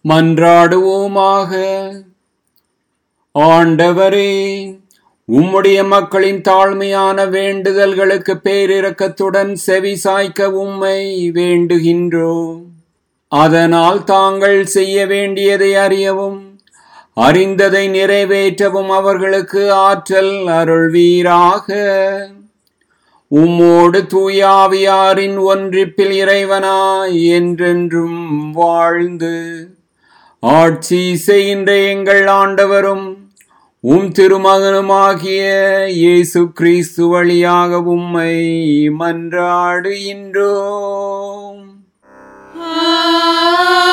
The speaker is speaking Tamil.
மன்றாடுவோமாக ஆண்டவரே உம்முடைய மக்களின் தாழ்மையான வேண்டுதல்களுக்கு பேரிரக்கத்துடன் செவி சாய்க்க உம்மை வேண்டுகின்றோம் அதனால் தாங்கள் செய்ய வேண்டியதை அறியவும் அறிந்ததை நிறைவேற்றவும் அவர்களுக்கு ஆற்றல் அருள்வீராக உம்மோடு தூயாவியாரின் ஒன்றிப்பில் இறைவனாய் என்றென்றும் வாழ்ந்து ஆட்சி செய்கின்ற எங்கள் ஆண்டவரும் உம் திருமகனுமாகிய இயேசு கிறிஸ்து வழியாக உம்மை மன்றாடுகின்றோம் ஆமென்